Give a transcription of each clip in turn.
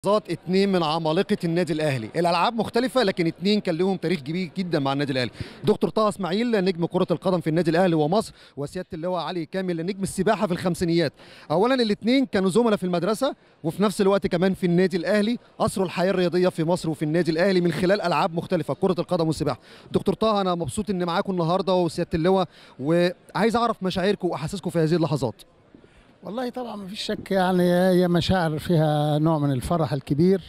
لحظات اتنين من عمالقه النادي الاهلي الالعاب مختلفه لكن اتنين كان لهم تاريخ كبير جدا مع النادي الاهلي دكتور طه اسماعيل نجم كره القدم في النادي الاهلي ومصر وسياده اللواء علي كامل نجم السباحه في الخمسينيات اولا الاثنين كانوا زملاء في المدرسه وفي نفس الوقت كمان في النادي الاهلي اثروا الحياه الرياضيه في مصر وفي النادي الاهلي من خلال العاب مختلفه كره القدم والسباحه دكتور طه انا مبسوط ان معاكم النهارده وسياده اللواء وعايز اعرف مشاعركم واحاسيسكم في هذه اللحظات والله طبعا ما فيش شك يعني هي مشاعر فيها نوع من الفرح الكبير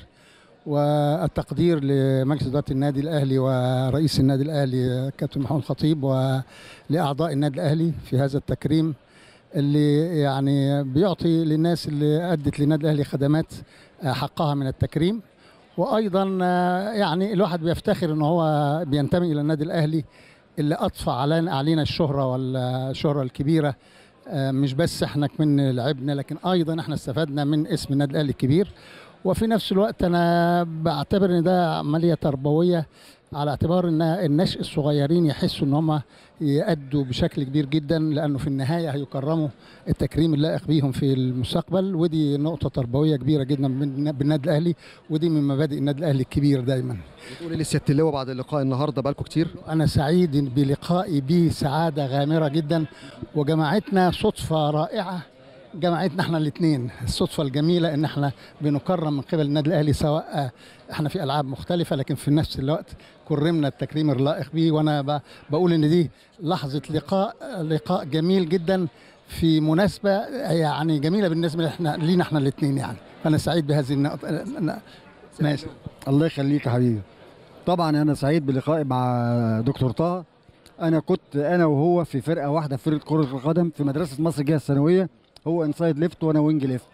والتقدير لمجلس اداره النادي الاهلي ورئيس النادي الاهلي كابتن محمود الخطيب ولاعضاء النادي الاهلي في هذا التكريم اللي يعني بيعطي للناس اللي ادت للنادي الاهلي خدمات حقها من التكريم وايضا يعني الواحد بيفتخر ان هو بينتمي الى النادي الاهلي اللي اضفى علينا علينا الشهره والشهره الكبيره مش بس احنا كمان لعبنا لكن ايضا احنا استفدنا من اسم النادي الاهلي الكبير وفي نفس الوقت انا بعتبر ان ده عمليه تربويه على اعتبار ان النشء الصغيرين يحسوا ان هم يأدوا بشكل كبير جدا لانه في النهايه هيكرموا التكريم اللائق بيهم في المستقبل ودي نقطه تربويه كبيره جدا بالنادي الاهلي ودي من مبادئ النادي الاهلي الكبير دايما. بتقول لي سياده اللواء بعد اللقاء النهارده بقالكم كتير؟ انا سعيد بلقائي بيه سعاده غامره جدا وجماعتنا صدفه رائعه جماعتنا احنا الاثنين الصدفه الجميله ان احنا بنكرم من قبل النادي الاهلي سواء احنا في العاب مختلفه لكن في نفس الوقت كرمنا التكريم اللائق بيه وانا بقول ان دي لحظه لقاء لقاء جميل جدا في مناسبه يعني جميله بالنسبه احنا لينا احنا الاثنين يعني فانا سعيد بهذه النقطه ماشي الله يخليك يا حبيبي طبعا انا سعيد بلقائي مع دكتور طه انا كنت انا وهو في فرقه واحده في فرقه كره القدم في مدرسه مصر الجهه الثانويه هو انسايد ليفت وانا وينج ليفت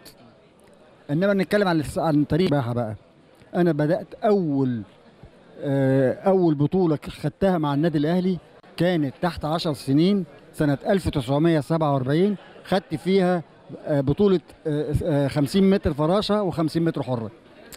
انما نتكلم عن عن تاريخ السباحه بقى انا بدات اول اول بطوله خدتها مع النادي الاهلي كانت تحت 10 سنين سنه 1947 خدت فيها بطوله 50 متر فراشه و50 متر حره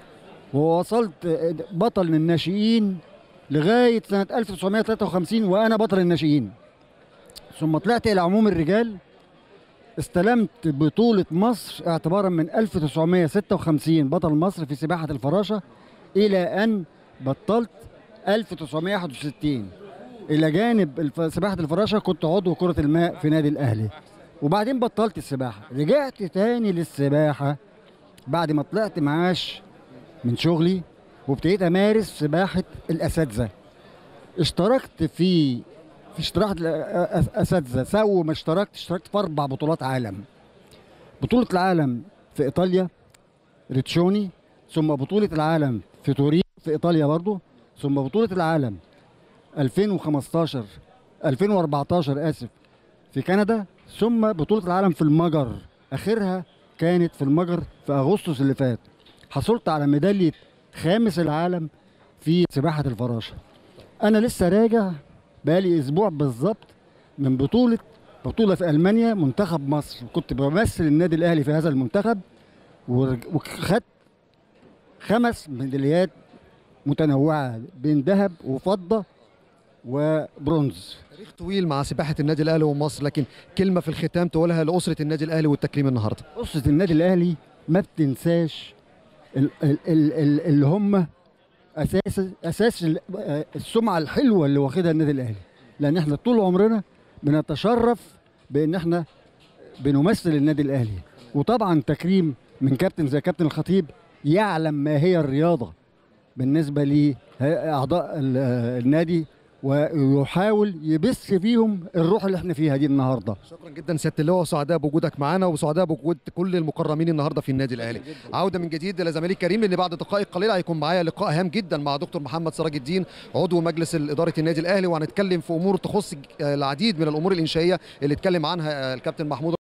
ووصلت بطل من الناشئين لغايه سنه 1953 وانا بطل الناشئين ثم طلعت الى عموم الرجال استلمت بطولة مصر اعتبارا من 1956 بطل مصر في سباحة الفراشة إلى أن بطلت 1961 إلى جانب سباحة الفراشة كنت عضو كرة الماء في نادي الأهلي وبعدين بطلت السباحة رجعت تاني للسباحة بعد ما طلعت معاش من شغلي وابتديت أمارس سباحة الأساتذة اشتركت في في اشتراك اساتذه سووا ما اشتركت اشتركت في اربع بطولات عالم بطوله العالم في ايطاليا ريتشوني ثم بطوله العالم في تورين في ايطاليا برضو ثم بطوله العالم 2015 2014 اسف في كندا ثم بطوله العالم في المجر اخرها كانت في المجر في اغسطس اللي فات حصلت على ميداليه خامس العالم في سباحه الفراشه انا لسه راجع بقالي اسبوع بالظبط من بطوله بطوله في المانيا منتخب مصر كنت بمثل النادي الاهلي في هذا المنتخب وخدت خمس ميداليات متنوعه بين ذهب وفضه وبرونز تاريخ طويل مع سباحه النادي الاهلي ومصر لكن كلمه في الختام تقولها لاسره النادي الاهلي والتكريم النهارده اسره النادي الاهلي ما بتنساش اللي هم اساس اساس السمعه الحلوه اللي واخدها النادي الاهلي لان احنا طول عمرنا بنتشرف بان احنا بنمثل النادي الاهلي وطبعا تكريم من كابتن زي كابتن الخطيب يعلم ما هي الرياضه بالنسبه لاعضاء النادي ويحاول يبث فيهم الروح اللي احنا فيها دي النهارده شكرا جدا سياده اللواء وسعداء بوجودك معانا وسعداء بوجود كل المكرمين النهارده في النادي الاهلي عوده من جديد لزميلي الكريم لان بعد دقائق قليله هيكون معايا لقاء هام جدا مع دكتور محمد سراج الدين عضو مجلس اداره النادي الاهلي وهنتكلم في امور تخص العديد من الامور الانشائيه اللي اتكلم عنها الكابتن محمود